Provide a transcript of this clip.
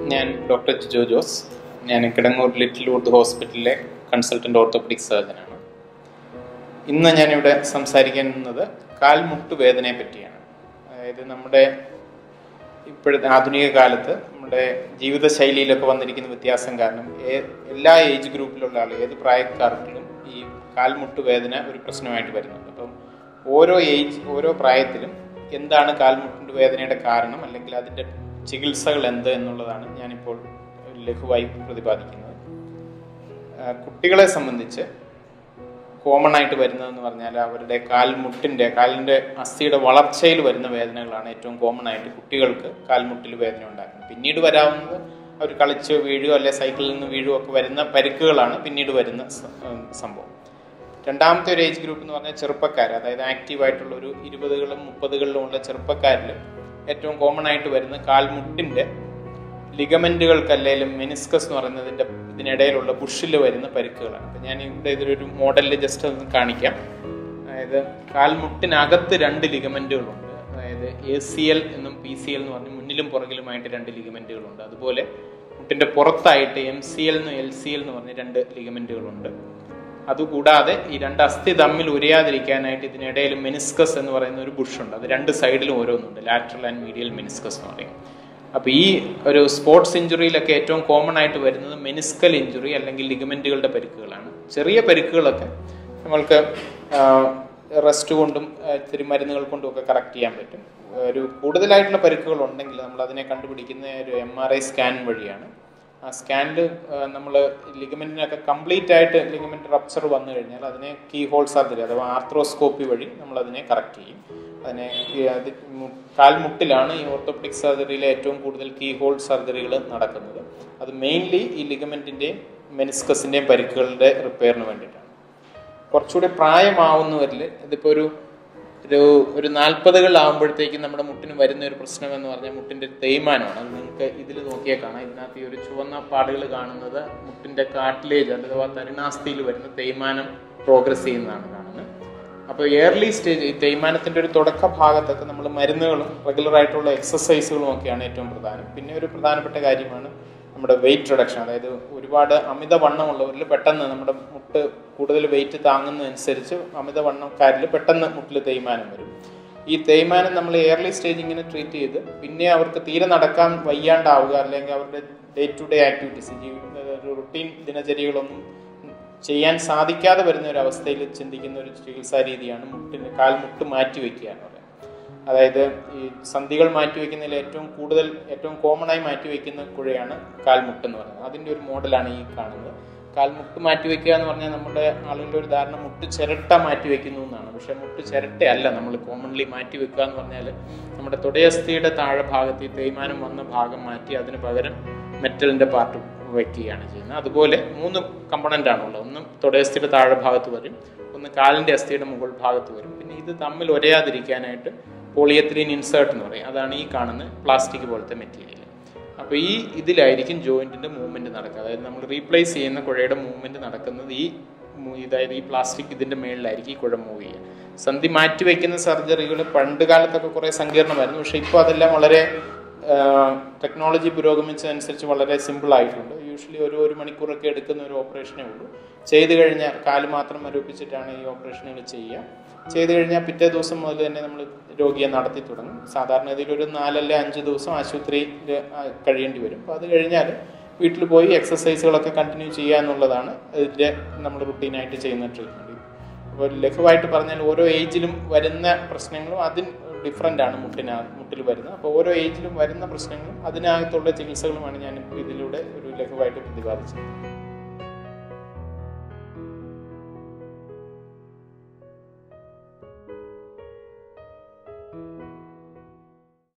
ഞാൻ ഡോക്ടർ ജിജോ ജോസ് ഞാൻ Kidangoor little wood ഹോസ്പിറ്റലിലെ കൺസൾട്ടന്റ് ഓർത്തോപെഡിക് സർജനാണ് ഇന്ന് ഞാനിവിടെ സംസാരിക്കുന്നത് കാൽമുട്ട് വേദനയെ പറ്റിയാണ് അതായത് നമ്മുടെ ഇപ്പോഴത്തെ ആധുനിക കാലത്ത് നമ്മുടെ ജീവിതശൈലിയിലൊക്കെ വന്നിരിക്കുന്ന വ്യത്യാസം കാരണം ഏ- എല്ലാ ഏജ് ഗ്രൂപ്പിലുള്ള ആൾ ഏത് പ്രായക്കാർക്കും ഈ കാൽമുട്ട് വേദന ഒരു പ്രശ്നമായിട്ട് വരുന്നുണ്ട് അപ്പം ഓരോ ഏജ് ഓരോ പ്രായത്തിലും എന്താണ് കാൽമുട്ടിൻ്റെ വേദനയുടെ കാരണം അല്ലെങ്കിൽ അതിൻ്റെ ചികിത്സകൾ എന്ത് എന്നുള്ളതാണ് ഞാനിപ്പോൾ ലഘുവായി പ്രതിപാദിക്കുന്നത് ആ, കുട്ടികളെ സംബന്ധിച്ച് കോമൺ ആയിട്ട് വരുന്നതെന്ന് പറഞ്ഞാൽ അവരുടെ കാൽമുട്ടിൻ്റെ കാലിൻ്റെ അസ്ഥിയുടെ വളർച്ചയിൽ വരുന്ന വേദനകളാണ് ഏറ്റവും കോമൺ ആയിട്ട് കുട്ടികൾക്ക് കാൽമുട്ടിൽ വേദന ഉണ്ടാക്കുന്നത് പിന്നീട് വരാവുന്നത് അവർ കളിച്ച് വീഴുകയോ അല്ലെ സൈക്കിളിൽ നിന്ന് വീഴുകയോ ഒക്കെ വരുന്ന പരിക്കുകളാണ് പിന്നീട് വരുന്ന സ- ഉം, സംഭവം രണ്ടാമത്തെ ഒരു ഏജ് ഗ്രൂപ്പ് എന്ന് പറഞ്ഞാൽ ചെറുപ്പക്കാർ അതായത് ആക്റ്റീവ് ആയിട്ടുള്ള ഒരു ഇരുപതുകളും മുപ്പതുകളിലും ഉള്ള ചെറുപ്പക്കാരിൽ ഏറ്റവും കോമൺ ആയിട്ട് വരുന്ന കാൽമുട്ടിൻ്റെ ലിഗമെന്റുകൾക്ക് അല്ലെങ്കിലും മെനിസ്കസ് എന്ന് പറയുന്നതിന്റെ ഇതിനിടയിലുള്ള ബുഷിൽ വരുന്ന പരിക്കുകളാണ് അപ്പം ഞാൻ ഇവിടെ ഇതിലൊരു മോഡലിൽ ജസ്റ്റ് ഒന്ന് കാണിക്കാം അതായത് കാൽമുട്ടിനകത്ത് രണ്ട് ലിഗമെന്റുകളുണ്ട് അതായത് എ സി എൽ എന്നും പി സി എൽ എന്ന് പറഞ്ഞ് മുന്നിലും പുറകിലുമായിട്ട് രണ്ട് ലിഗമെന്റുകളുണ്ട് അതുപോലെ മുട്ടിന്റെ പുറത്തായിട്ട് എം സി എൽ എന്നും എൽ സി എൽ എന്ന് പറഞ്ഞ് രണ്ട് ലിഗമെന്റുകളുണ്ട് അതുകൂടാതെ ഈ രണ്ട് അസ്ഥി തമ്മിൽ ഉരയാതിരിക്കാനായിട്ട് ഇതിനിടയിൽ മെനിസ്കസ് എന്ന് പറയുന്ന ഒരു ബുഷ് ഉണ്ട് അത് രണ്ട് സൈഡിലും ഓരോന്നുണ്ട് ലാറ്ററൽ ആൻഡ് മീഡിയൽ മെനിസ്കസ് എന്ന് പറയും അപ്പോൾ ഈ ഒരു സ്പോർട്സ് ഇഞ്ചുറിയിലൊക്കെ ഏറ്റവും കോമൺ ആയിട്ട് വരുന്നത് മെനിസ്കൽ ഇഞ്ചുറി അല്ലെങ്കിൽ ലിഗമെന്റുകളുടെ പരിക്കുകളാണ് ചെറിയ പരിക്കുകളൊക്കെ നമ്മൾക്ക് റെസ്റ്റ് കൊണ്ടും ആ, ഇത്തിരി മരുന്നുകൾ കൊണ്ടും ഒക്കെ കറക്റ്റ് ചെയ്യാൻ പറ്റും ഒരു കൂടുതലായിട്ടുള്ള പരിക്കുകൾ ഉണ്ടെങ്കിൽ നമ്മൾ അതിനെ കണ്ടുപിടിക്കുന്ന ഒരു എം ആർ ഐ സ്കാൻ വഴിയാണ് ആ സ്കാനിൽ നമ്മൾ ലിഗമെന്റിനൊക്കെ കംപ്ലീറ്റ് ആയിട്ട് ലിഗമെന്റ് റപ്ചർ വന്നു കഴിഞ്ഞാൽ അതിനെ കീ ഹോൾ സർജറി അഥവാ ആർത്രോസ്കോപ്പി വഴി നമ്മൾ അതിനെ കറക്റ്റ് ചെയ്യും അതിനെ ഈ അത് മു- കാൽമുട്ടിലാണ് ഈ ഓർത്തോപെഡിക് സർജറിയിലെ ഏറ്റവും കൂടുതൽ കീ ഹോൾ സർജറികൾ നടക്കുന്നത് അത് മെയിൻലി ഈ ലിഗമെന്റിന്റെയും മെനിസ്കസിന്റെയും പരിക്കുകളുടെ റിപ്പയറിന് വേണ്ടിയിട്ടാണ് കുറച്ചുകൂടി പ്രായമാവുന്നവരിൽ ഇതിപ്പോൾ ഒരു ഒരു ഒരു നാൽപ്പതുകളിലാവുമ്പോഴത്തേക്കും നമ്മുടെ മുട്ടിന് വരുന്ന ഒരു പ്രശ്നം എന്ന് പറഞ്ഞാൽ മുട്ടിന്റെ തേയ്മാനമാണ് അത് നിങ്ങൾക്ക് ഇതിൽ നോക്കിയാൽ കാണാം ഇതിനകത്ത് ഈ ഒരു ചുവന്ന പാടുകൾ കാണുന്നത് മുട്ടിന്റെ കാട്ടിലേജ് അഥവാ തരുണാസ്ഥിയിൽ വരുന്ന തേയ്മാനം പ്രോഗ്രസ് ചെയ്യുന്നതാണ് കാണുന്നത് അപ്പോൾ ഇയർലി സ്റ്റേജ് ഈ തേയ്മാനത്തിന്റെ ഒരു തുടക്ക ഭാഗത്തൊക്കെ നമ്മൾ മരുന്നുകളും റെഗുലർ ആയിട്ടുള്ള എക്സസൈസുകളും ഒക്കെയാണ് ഏറ്റവും പ്രധാനം പിന്നെ ഒരു പ്രധാനപ്പെട്ട കാര്യമാണ് നമ്മുടെ വെയിറ്റ് റിഡക്ഷൻ അതായത് ഒരുപാട് അമിത വണ്ണമുള്ളവരിൽ പെട്ടെന്ന് നമ്മുടെ മുട്ട് കൂടുതൽ വെയിറ്റ് താങ്ങുന്നതനുസരിച്ച് അമിത വണ്ണക്കാരിൽ പെട്ടെന്ന് മുട്ടിൽ തേയ്മാനം വരും ഈ തേയ്മാനം നമ്മൾ എയർലി സ്റ്റേജ് ഇങ്ങനെ ട്രീറ്റ് ചെയ്ത് പിന്നെ അവർക്ക് തീരെ നടക്കാൻ വയ്യാണ്ടാവുക അല്ലെങ്കിൽ അവരുടെ day to day activities routine ദിനചര്യകളൊന്നും ചെയ്യാൻ സാധിക്കാതെ വരുന്ന ഒരു അവസ്ഥയിൽ ചിന്തിക്കുന്ന ഒരു ചികിത്സാ രീതിയാണ് മുട്ടിന് കാൽമുട്ട് മാറ്റി വെക്കുക എന്ന് പറയുന്നത് അതായത് ഈ സന്ധികൾ മാറ്റി വെക്കുന്നതിൽ ഏറ്റവും കൂടുതൽ ഏറ്റവും കോമൺ ആയി മാറ്റി വെക്കുന്ന കുഴയാണ് കാൽമുട്ട് എന്ന് പറയുന്നത് അതിന്റെ ഒരു മോഡലാണ് ഈ കാണുന്നത് കാൽമുട്ട് മാറ്റി വെക്കുക എന്ന് പറഞ്ഞാൽ നമ്മുടെ ആളുകളുടെ ഒരു ധാരണ മുട്ട് ചിരട്ട മാറ്റി വെക്കുന്നു എന്നാണ് പക്ഷെ മുട്ട് ചിരട്ടയല്ല നമ്മൾ കോമൺലി മാറ്റി വെക്കുക എന്ന് പറഞ്ഞാൽ നമ്മുടെ തുടയസ്ഥിയുടെ താഴെ ഭാഗത്ത് ഈ തേയ്മാനം വന്ന ഭാഗം മാറ്റി അതിന് പകരം മെറ്റലിന്റെ പാർട്ട് വെക്കുകയാണ് ചെയ്യുന്നത് അതുപോലെ മൂന്ന് കമ്പണന്റ് ആണുള്ളത് ഒന്ന് തുടയസ്ഥിയുടെ താഴെ ഭാഗത്ത് വരും ഒന്ന് കാലിന്റെ അസ്ഥിയുടെ മുകൾ ഭാഗത്ത് വരും പിന്നെ ഇത് തമ്മിൽ ഒരയാതിരിക്കാനായിട്ട് പോളിയത്തിലിൻ ഇൻസേർട്ട് എന്ന് പറയും അതാണ് ഈ കാണുന്ന പ്ലാസ്റ്റിക് പോലത്തെ മെറ്റീരിയൽ അപ്പോൾ ഈ ഇതിലായിരിക്കും ജോയിന്റിന്റെ മൂവ്മെന്റ് നടക്കുക അതായത് നമ്മൾ റീപ്ലേസ് ചെയ്യുന്ന കുഴയുടെ മൂവ്മെന്റ് നടക്കുന്നത് ഈ മു- അതായത് ഈ പ്ലാസ്റ്റിക് ഇതിന്റെ മേളിലായിരിക്കും ഈ കുഴ മൂവ് ചെയ്യുക സന്ധി മാറ്റി വയ്ക്കുന്ന സർജറികൾ പണ്ട് കാലത്തൊക്കെ കുറേ സങ്കീർണമായിരുന്നു പക്ഷെ ഇപ്പോൾ അതെല്ലാം വളരെ ടെക്നോളജി പുരോഗമിച്ചതനുസരിച്ച് വളരെ സിമ്പിൾ ആയിട്ടുണ്ട് യൂഷ്വലി ഒരു ഒരു മണിക്കൂറൊക്കെ എടുക്കുന്ന ഒരു ഓപ്പറേഷനേ ഉള്ളൂ ചെയ്തു കഴിഞ്ഞാൽ കാല് മാത്രം മരവിപ്പിച്ചിട്ടാണ് ഈ ഓപ്പറേഷനുകൾ ചെയ്യുക ചെയ്തു കഴിഞ്ഞാൽ പിറ്റേ ദിവസം മുതൽ തന്നെ നമ്മൾ രോഗിയെ നടത്തി തുടങ്ങും സാധാരണ ഇതിൽ ഒരു നാലല്ല അഞ്ച് ദിവസം ആശുപത്രിയിൽ ആ, കഴിയേണ്ടി വരും അപ്പോൾ അത് കഴിഞ്ഞാൽ വീട്ടിൽ പോയി എക്സസൈസുകളൊക്കെ കണ്ടിന്യൂ ചെയ്യുക എന്നുള്ളതാണ് ഇതിൻ്റെ നമ്മൾ റുട്ടീനായിട്ട് ചെയ്യുന്ന ട്രീറ്റ്മെൻറ്റ് അപ്പോൾ ലഘുവായിട്ട് പറഞ്ഞാൽ ഓരോ ഏജിലും വരുന്ന പ്രശ്നങ്ങളും അതിന് ഡിഫറെൻ്റ് ആണ് മുട്ടിന മുട്ടിൽ വരുന്നത് അപ്പോൾ ഓരോ ഏജിലും വരുന്ന പ്രശ്നങ്ങളും അതിനകത്തുള്ള ചികിത്സകളുമാണ് ഞാൻ ഇതിലൂടെ ഒരു ലഘുവായിട്ട് പ്രതിപാദിച്ചത്